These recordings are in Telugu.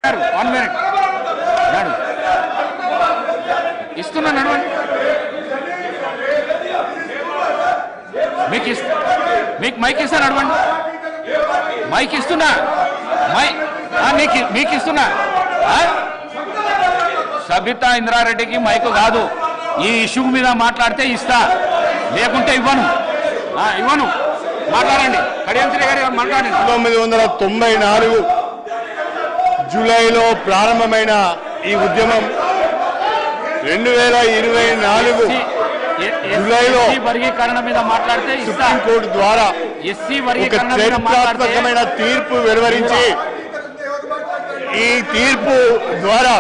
వన్ మినిట్ నడు ఇస్తున్నా నడవండి మీకు ఇస్ మీకు మైక్ ఇస్తా నడవండి మైక్ ఇస్తున్నా మై ఆ, మీకు మీకు ఇస్తున్నా ఆ? సబితా ఇంద్రారెడ్డికి మైకు కాదు ఈ ఇష్యూ మీద మాట్లాడితే ఇస్తా లేకుంటే ఇవ్వను ఆ, ఇవ్వను మాట్లాడండి కడియంత్రి గారు మాట్లాడండి పంతొమ్మిది వందల తొంభై నాలుగు జూలైలో ప్రారంభమైన ఈ ఉద్యమం రెండు వేల ఇరవై నాలుగు జూలైలో ఎస్సీ వర్గీకరణ మీద మాట్లాడితే ఇస్తా సుప్రీంకోర్టు ద్వారా ఎస్సీ ఒక వర్గీకరణ మీద మాట్లాడితే చరిత్రాత్మకమైన తీర్పు వెలువరించి ఈ తీర్పు ద్వారా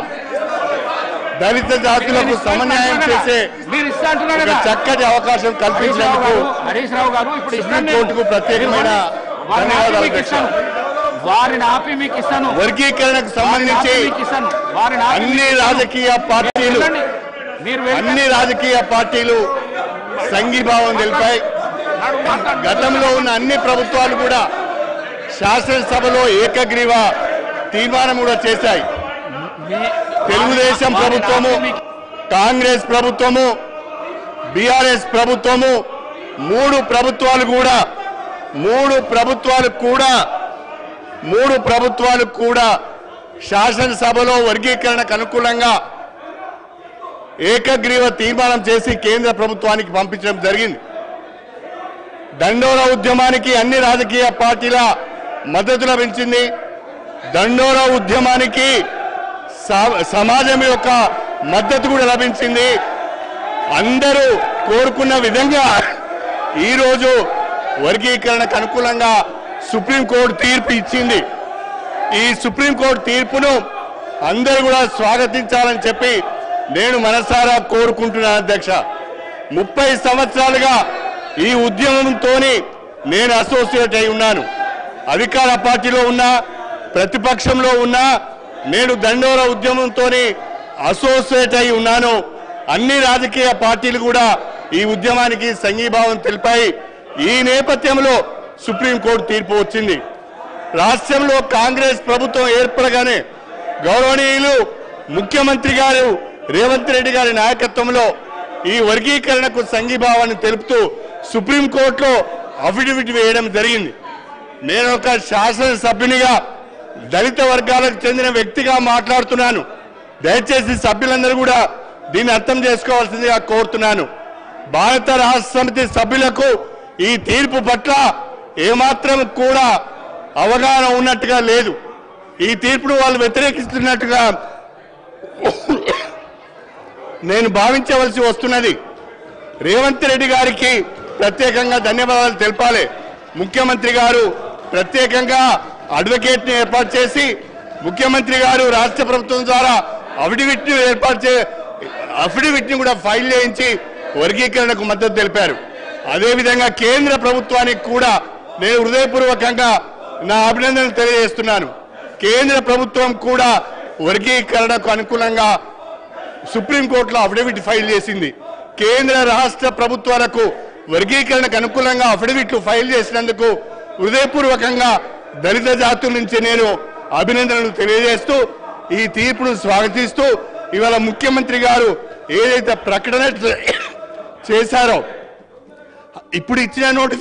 దళిత జాతులకు సమన్యాయం చేసే మీరు ఇస్తా అంటున్నారు ఒక కదా చక్కటి అవకాశం హరీష్ రావు కల్పించినందుకు గారు హరీష్ రావు గారు ఇప్పుడు ఇస్తాను నేను. సుప్రీంకోర్టుకు ప్రత్యేకమైన వారిని ఆపి ధన్యవాదాలు మీకు ఇస్తాను వారిని ఆపి మీకు ఇస్తాను వర్గీకరణకు వారిని ఆపి సంబంధించి మీకు ఇస్తాను వారిని ఆపి అన్ని మీకు ఇస్తాను. రాజకీయ పార్టీలు వెళ్ళండి. మీరు వెళ్ళండి. అన్ని రాజకీయ పార్టీలు సంఘీభావం తెలిపాయి నాడు మాట్లాడు. గతంలో ఉన్న అన్ని ప్రభుత్వాలు కూడా శాసనసభలో ఏకగ్రీవ తీర్మానం కూడా చేశాయి మీ- తెలుగుదేశం వారిని ప్రభుత్వము ఆపి మీకు- కాంగ్రెస్ ప్రభుత్వము బీఆర్ఎస్ ప్రభుత్వము మూడు ప్రభుత్వాలు కూడా మూడు ప్రభుత్వాలు కూడా మూడు ప్రభుత్వాలు కూడా శాసనసభలో వర్గీకరణకు అనుకూలంగా ఏకగ్రీవ తీర్మానం చేసి కేంద్ర ప్రభుత్వానికి పంపించడం జరిగింది దండోర ఉద్యమానికి అన్ని రాజకీయ పార్టీల మద్దతు లభించింది దండోర ఉద్యమానికి సా- సమాజం యొక్క మద్దతు కూడా లభించింది అందరూ కోరుకున్న విధంగా ఈరోజు వర్గీకరణకు అనుకూలంగా సుప్రీంకోర్టు తీర్పు ఇచ్చింది ఈ సుప్రీంకోర్టు తీర్పును అందరూ కూడా స్వాగతించాలని చెప్పి నేను మనసారా కోరుకుంటున్నాను అధ్యక్ష ముప్పై సంవత్సరాలుగా ఈ ఉద్యమంతో నేను అసోసియేట్ అయి ఉన్నాను అధికార పార్టీలో ఉన్నా ప్రతిపక్షంలో ఉన్నా నేను దండోర ఉద్యమంతో అసోసియేట్ అయి ఉన్నాను అన్ని రాజకీయ పార్టీలు కూడా ఈ ఉద్యమానికి సంఘీభావం తెలిపాయి ఈ నేపథ్యంలో సుప్రీంకోర్టు తీర్పు వచ్చింది రాష్ట్రంలో కాంగ్రెస్ ప్రభుత్వం ఏర్పడగానే గౌరవనీయులు ముఖ్యమంత్రి గారు రేవంత్ రెడ్డి గారి నాయకత్వంలో ఈ వర్గీకరణకు సంఘీభావాన్ని తెలుపుతూ సుప్రీంకోర్టులో అఫిడవిట్ వేయడం జరిగింది నేను ఒక శాసనసభ్యునిగా దళిత వర్గాలకు చెందిన వ్యక్తిగా మాట్లాడుతున్నాను దయచేసి సభ్యులందరూ కూడా దీన్ని అర్థం చేసుకోవాల్సిందిగా కోరుతున్నాను భారత రాష్ట్ర సమితి సభ్యులకు ఈ తీర్పు పట్ల ఏమాత్రం కూడా అవగాహన ఉన్నట్టుగా లేదు ఈ తీర్పును వాళ్ళు వ్యతిరేకిస్తున్నట్టుగా నేను భావించవలసి వస్తున్నది రేవంత్ రెడ్డి గారికి ప్రత్యేకంగా ధన్యవాదాలు తెలపాలి ముఖ్యమంత్రి గారు ప్రత్యేకంగా అడ్వకేట్ ని ఏర్పాటు చేసి ముఖ్యమంత్రి గారు రాష్ట్ర ప్రభుత్వం ద్వారా అఫిడవిట్ ని ఏర్పాటు చే అఫిడవిట్ ని కూడా ఫైల్ చేయించి వర్గీకరణకు మద్దతు తెలిపారు అదేవిధంగా కేంద్ర ప్రభుత్వానికి కూడా నేను హృదయపూర్వకంగా నా అభినందనలు తెలియజేస్తున్నాను కేంద్ర ప్రభుత్వం కూడా వర్గీకరణకు అనుకూలంగా సుప్రీంకోర్టులో అఫిడవిట్ ఫైల్ చేసింది కేంద్ర రాష్ట్ర ప్రభుత్వాలకు వర్గీకరణకు అనుకూలంగా అఫిడవిట్లు ఫైల్ చేసినందుకు హృదయపూర్వకంగా దళిత జాతుల నుంచి నేను అభినందనలు తెలియజేస్తూ ఈ తీర్పును స్వాగతిస్తూ ఇవాళ ముఖ్యమంత్రి గారు ఏదైతే ప్రకటన చేశారో ఇప్పుడు ఇచ్చిన నోటిఫికేషన్